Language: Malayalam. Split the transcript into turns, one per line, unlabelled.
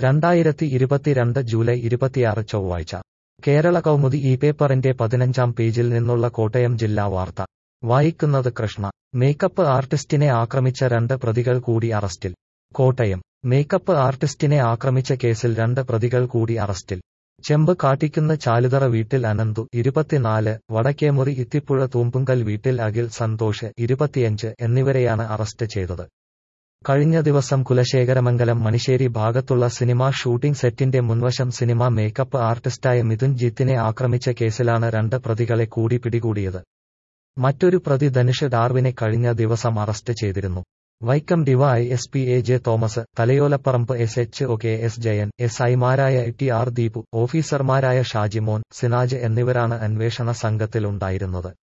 രണ്ടായിരത്തി ഇരുപത്തിരണ്ട് ജൂലൈ ഇരുപത്തിയാറ് ചൊവ്വാഴ്ച കേരള കൗമുദി ഈ പേപ്പറിന്റെ പതിനഞ്ചാം പേജിൽ നിന്നുള്ള കോട്ടയം ജില്ലാ വാർത്ത വായിക്കുന്നത് കൃഷ്ണ മേക്കപ്പ് ആർട്ടിസ്റ്റിനെ ആക്രമിച്ച രണ്ട് പ്രതികൾ കൂടി അറസ്റ്റിൽ കോട്ടയം മേക്കപ്പ് ആർട്ടിസ്റ്റിനെ ആക്രമിച്ച കേസിൽ രണ്ട് പ്രതികൾ കൂടി അറസ്റ്റിൽ ചെമ്പ് കാട്ടിക്കുന്ന് ചാലുതറ വീട്ടിൽ അനന്തു ഇരുപത്തിനാല് വടക്കേമുറി ഇത്തിപ്പുഴ തൂമ്പുങ്കൽ വീട്ടിൽ അഖിൽ സന്തോഷ് ഇരുപത്തിയഞ്ച് എന്നിവരെയാണ് അറസ്റ്റ് ചെയ്തത് കഴിഞ്ഞ ദിവസം കുലശേഖരമംഗലം മണിശ്ശേരി ഭാഗത്തുള്ള സിനിമാ ഷൂട്ടിംഗ് സെറ്റിന്റെ മുൻവശം സിനിമാ മേക്കപ്പ് ആർട്ടിസ്റ്റായ മിഥുൻ ജിത്തിനെ ആക്രമിച്ച കേസിലാണ് രണ്ട് പ്രതികളെ കൂടി പിടികൂടിയത് മറ്റൊരു പ്രതി ധനുഷ് ഡാർവിനെ കഴിഞ്ഞ ദിവസം അറസ്റ്റ് ചെയ്തിരുന്നു Vaikom D Y S P A J Thomas Thalayolaparambu S H O K S Jayan S ഐമാരായ ടി ആർ ദീപു ഓഫീസർമാരായ ഷാജിമോൻ സിനാജ് എന്നിവരാണ് അന്വേഷണ സംഘത്തിലുണ്ടായിരുന്നത്